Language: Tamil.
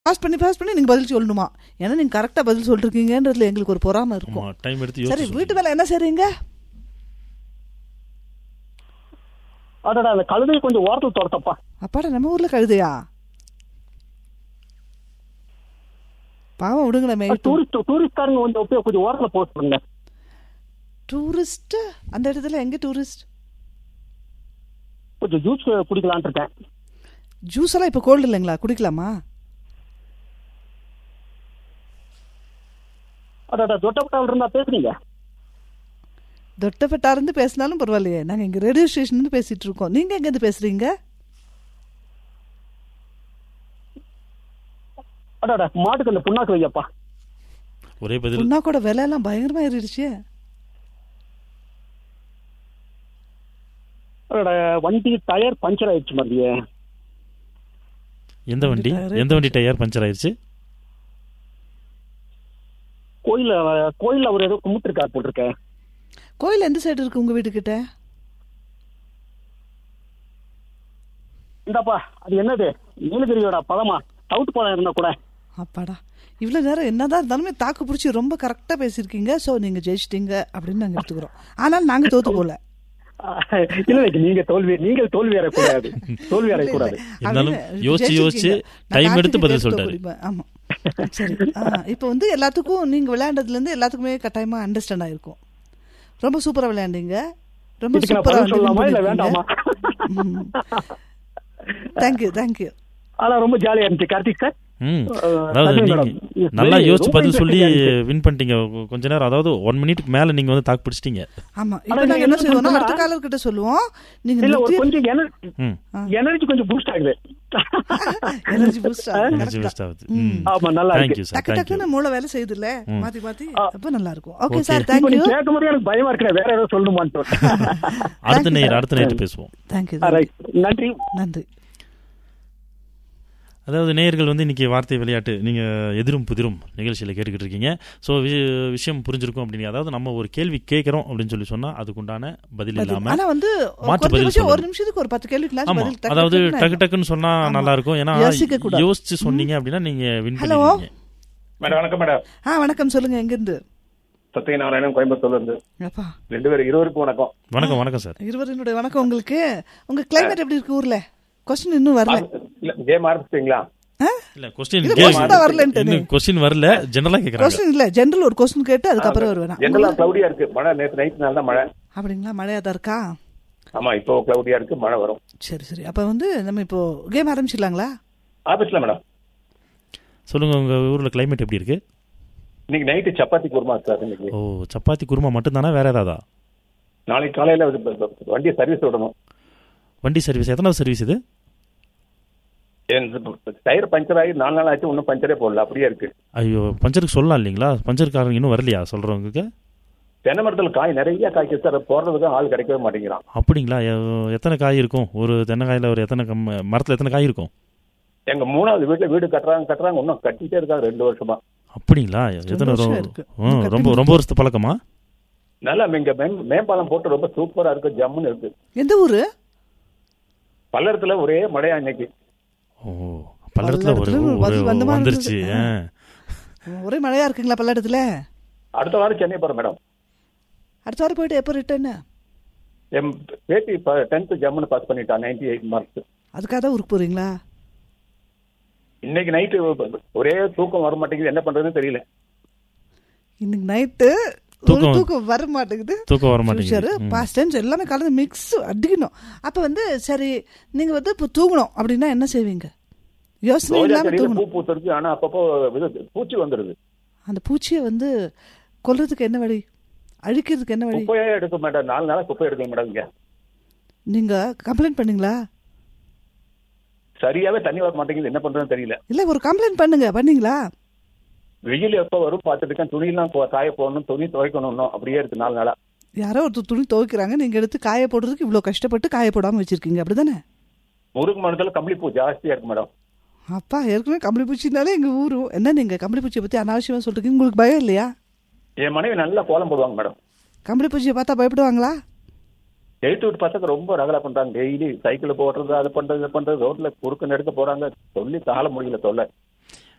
பாஸ் பண்ணி பாஸ் பண்ணி நீங்கள் பதில் சொல்லணுமா ஏன்னா நீங்கள் கரெக்டாக பதில் சொல்லிருக்கீங்கன்றதுல எங்களுக்கு ஒரு பொறாமை இருக்கும் ஆமா டைம் எடுத்து சரி யோசிச்சு வீட்டு வேலை என்ன செய்றீங்க அடடா அந்த கழுதையை கொஞ்சம் ஓரத்தில் துரத்தப்பா அப்பாடா நம்ம ஊரில் கழுதையா பாவம் விடுங்களேன் மேய்ட்டு டூரிஸ்ட் டூரிஸ்ட்காரங்க கொஞ்சம் அப்படியே கொஞ்சம் ஓரத்தில் போக சொல்லுங்க டூரிஸ்ட் அந்த இடத்துல எங்கே டூரிஸ்ட் கொஞ்சம் ஜூஸ் குடிக்கலான்ட்டு இருக்கேன் ஜூஸ் எல்லாம் இப்போ கோல்டு இல்லைங்களா குடிக்கலாமா அடடா தொட்டப்பட்டாவில் இருந்தா பேசுறீங்க தொட்டப்பட்டா இருந்து பேசினாலும் பரவாயில்லையே நாங்கள் இங்கே ரேடியோ ஸ்டேஷன்லேருந்து பேசிட்டு இருக்கோம் நீங்கள் எங்கேருந்து பேசுறீங்க அடடா மாட்டுக்கு அந்த புண்ணாக்கு வையப்பா ஒரே பதில் புண்ணாக்கோட விலையெல்லாம் பயங்கரமாக ஏறிடுச்சு அடடா வண்டி டயர் பஞ்சர் ஆயிடுச்சு மறுபடியே எந்த வண்டி டயரே எந்த வண்டி டயர் பஞ்சர் ஆயிருச்சு கோயில கோயில்ல அவர் ஏதோ கும்பிட்டுருக்கார் போட்டிருக்கேன் கோயில் எந்த சைடு இருக்கு உங்கள் வீட்டுக்கிட்ட இந்தாப்பா அது என்னது நீலகிரியோட பழமா சவுத் பழம் இருந்தா கூட அப்பாடா இவ்வளோ நேரம் என்னதான் இருந்தாலுமே தாக்கு பிடிச்சி ரொம்ப கரெக்டாக பேசியிருக்கீங்க ஸோ நீங்கள் ஜெயிச்சிட்டீங்க அப்படின்னு நாங்கள் எடுத்துக்கிறோம் ஆனால் நாங்கள் தோத்து போல இல்ல இல்ல, நீங்க தோல்வி நீங்கள் தோல்வி அடையக்கூடாது தோல்வி அடையக்கூடாது இருந்தாலும் அப்படின்னு யோசிச்சு யோசிச்சு ஜெயிச்சிருக்கீங்க. டைம் நான் எடுத்து கார்த்திகை பதில் பேர் சொல்லிட்டாரு குடிப்பேன். ஆமா சரி ஆ, இப்போ வந்து எல்லாத்துக்கும் நீங்க விளையாண்டதுல இருந்து எல்லாத்துக்குமே கட்டாயமா அண்டர்ஸ்டாண்ட் ஆயிருக்கும் ரொம்ப சூப்பரா விளையாண்டீங்க ரொம்ப இதுக்கு நான் சூப்பரா பதில் சொல்லலாமா இல்ல வேண்டாமா தேங்க்யூ தேங்க்யூ ஆனா ரொம்ப ஜாலியா இருந்துச்சு கார்த்திக் சார் ம் அஹ், அதாவது நன்றி நீங்க மேடம். It's நல்லா very- யோசிச்சு ரொம்ப பதில் சொல்லி interesting ஆ இருந்துச்சு. வின் பண்ணிட்டீங்க கொ- கொஞ்ச நேரம் அதாவது ஒன் மினிட்க்கு மேல நீங்க வந்து தாக்கு பிடிச்சிட்டீங்க ஆமா இப்போ ஆனா நாங்க நீங்க என்ன என்ன செய்வோம்னா சொல்றீங்கன்னா- அடுத்த காலர் கிட்ட சொல்லுவோம் நீங்க இல்ல ஒரு நிறுத்தி கொஞ்சம் எனர்ஜி ம் எனர்ஜி கொஞ்சம் பூஸ்ட் ஆகுது எனர்ஜி பூஸ்ட் எனர்ஜி வேஸ்ட் ஆகுது ம் ஆமா நல்லா இருக்கு தேங்க்யூ சார் டக்கு தேங்க்யூ டக்குன்னு மூளை வேலை செய்யுது இல்ல மாத்தி மாத்தி ஆ. அப்ப நல்லா இருக்கும் ஓகே Okay. சார் இப்ப தேங்க்யூ நீங்க கேட்கும் போது எனக்கு பயமா இருக்கு வேற ஏதோ சொல்லணுமான்னு அடுத்த Thank you, நேர் sir. அடுத்த நேரத்து பேசுவோம் தேங்க்யூ ரைட் நன்றி நன்றி அதாவது நேயர்கள் வந்து இன்னைக்கு வார்த்தை விளையாட்டு நீங்க எதிரும் புதிரும் நிகழ்ச்சியில கேட்டுக்கிட்டு இருக்கீங்க ஸோ விஷயம் புரிஞ்சிருக்கும் அப்படின்னு அதாவது நம்ம ஒரு கேள்வி கேட்கறோம் அப்படின்னு சொல்லி சொன்னா அதுக்குண்டான பதில் பதில். இல்லாம ஆனா வந்து மாற்று பதில் குறைஞ்சபட்சம் ஒரு சொல்லணும். நிமிஷத்துக்கு ஒரு பத்து கேள்விக்கு ஆமா பதில் டக்கு அதாவது டக்குன்னு டக்கு டக்குன்னு சொன்னா ஆமா. நல்லா இருக்கும் ஏன்னா யோசிக்க கூடாது. யோசிச்சு சொன்னீங்க அப்படின்னா நீங்க வின் Hello. பண்ணுவீங்க மேடம் வணக்கம் மேடம் ஆ வணக்கம் சொல்லுங்க எங்க இருந்து சத்யநாராயணன் கோயம்புத்தூர்ல இருந்து அப்பா ரெண்டு பேரும் இருவருக்கும் வணக்கம் வணக்கம் வணக்கம் சார் இருவரினுடைய வணக்கம் உங்களுக்கு உங்க கிளைமேட் எப்படி இருக்கு ஊர்ல கொஸ்டின் இன்னும் வரல இல்ல கேம் ஆரம்பிச்சிட்டீங்களா ஆ? இல்ல கொஸ்டின் இது question தான் வரலன்ட்டு இன்னும் கொஸ்டின் வரல ஜெனரலா கேக்குறாங்க கொஸ்டின் இல்ல ஜெனரல் ஒரு கொஸ்டின் கேட்டு அதுக்கப்புறம் வருவேன் ஜெனரலா கிளவுடியா இருக்கு மழை நேற்று நைட் நாள் தான் மழை அப்படிங்களா மழையா தான் இருக்கா ஆமா இப்போ கிளவுடியா இருக்கு மழை வரும் சரி சரி அப்ப வந்து நம்ம இப்போ கேம் ஆரம்பிச்சிடலாங்களா ஆபீஸ்ல மேடம் சொல்லுங்க உங்க ஊர்ல கிளைமேட் எப்படி இருக்கு இன்னைக்கு நைட்டு சப்பாத்தி குருமா சார் இன்னைக்கு ஓ சப்பாத்தி குருமா மட்டும்தானா வேற ஏதாவதா நாளைக்கு காலையில வந்து ப- ப- வண்டியை சர்வீஸ் விடணும் வண்டி சர்வீஸ் எத்தனாவது சர்வீஸ் இது டயர் பஞ்சர் ஆகி நாலு நாள் ஆச்சு இன்னும் பஞ்சரே போடல அப்படியே இருக்கு ஐயோ பஞ்சருக்கு சொல்லலாம் இல்லைங்களா பஞ்சர்காரங்க இன்னும் வரலையா சொல்றவங்களுக்கு தென்னை மரத்துல காய் நிறைய காய்க்கு சார் போடுறதுக்கு ஆள் கிடைக்கவே மாட்டேங்கிறான் அப்படிங்களா எ- எத்தனை காய் இருக்கும் ஒரு தென்னைக்காயில ஒரு எத்தனை கம் மரத்துல எத்தனை காய் இருக்கும் எங்க மூணாவது வீட்டுல வீடு கட்டுறாங்க கட்டுறாங்க இன்னும் கட்டிட்டே இருக்காங்க ரெண்டு வருஷமா அப்படிங்களா எத்தனை வருஷம் ரொ- இருக்கு. ஆ, ரொம்ப ரொம்ப வருஷத்து பழக்கமா நல்லா இங்க மே- மேம்பாலம் போட்டு ரொம்ப சூப்பரா இருக்கு ஜம்முன்னு இருக்கு எந்த ஊரு பல்லடத்துல ஒரே மழையா இன்னைக்கு ஓ பல்லடத்துல ஒரு பல்லடத்துல ஒரு பதில் வந்த மாதிரி வந்துருச்சு இருந்தது. ஆ. ஒரே மழையா இருக்குங்களா பல்லடத்துல அடுத்த வாரம் சென்னை போறேன் மேடம் அடுத்த வாரம் போயிட்டு எப்போ ரிட்டர்னு என் பேத்தி டென்த் ஜம்முன்னு பாஸ் பண்ணிட்டா நைன்டி எயிட் மார்க்ஸ் அதுக்காக தான் ஊருக்கு போறீங்களா இன்னைக்கு நைட்டு ஒரே தூக்கம் வர மாட்டேங்குது என்ன பண்றதுன்னு தெரியல இன்னைக்கு நைட்டு ஒரு தூக்கம் தூக்கம் வர மாட்டேங்குது தூக்கம் வர ஃபியூச்சர் மாட்டேங்குது ம். பாஸ்ட் டென்ஸ் எல்லாமே கலந்து மிக்ஸ் அடிக்கணும் அப்ப வந்து சரி நீங்க வந்து இப்போ தூங்கணும் அப்படின்னா என்ன செய்வீங்க யோசனை ரோஜா இல்லாம செடியில பூ தூங்கணும் பூத்திருக்கு ஆனா அப்பப்போ இது பூச்சி வந்துருது அந்த பூச்சியை வந்து கொல்றதுக்கு என்ன வழி அழிக்கிறதுக்கு என்ன வழி குப்பையே எடுக்க மாட்டேன் நாலு நாளா குப்பை எடுக்க மேடம் இங்க நீங்க கம்ப்ளைண்ட் பண்ணீங்களா சரியாவே தண்ணி வர மாட்டேங்குது என்ன பண்றதுன்னு தெரியல இல்ல ஒரு கம்ப்ளைண்ட் பண்ணுங்க பண்ணீங்களா வெயில் எப்ப வரும் பார்த்துட்டு இருக்கேன் துணியெல்லாம் போ- காய போடணும் துணி துவைக்கணும் இன்னும் அப்படியே இருக்கு நாலு நாளா யாரோ ஒருத்தர் துணி துவைக்கிறாங்க நீங்க எடுத்து காய போடுறதுக்கு இவ்வளவு கஷ்டப்பட்டு காய போடாம வச்சிருக்கீங்க அப்படிதானே முருகு மரத்துல கம்பளி பூ ஜாஸ்தியா இருக்கு மேடம் அப்பா ஏற்கனவே கம்பளி பூச்சினாலே எங்க ஊரு என்ன நீங்க கம்பளி பூச்சியை பத்தி அனாவசியமா சொல்றீங்க உங்களுக்கு பயம் இல்லையா என் மனைவி நல்லா கோலம் போடுவாங்க மேடம் கம்பளி பூச்சியை பார்த்தா பயப்படுவாங்களா எயித்து விட்டு பசங்க ரொம்ப ரகலா பண்றாங்க டெய்லி சைக்கிள் போடுறது அது பண்றது இது பண்றது ரோட்ல குறுக்க நெடுக்க போறாங்க சொல்லி தாழ முடியல தொல்லை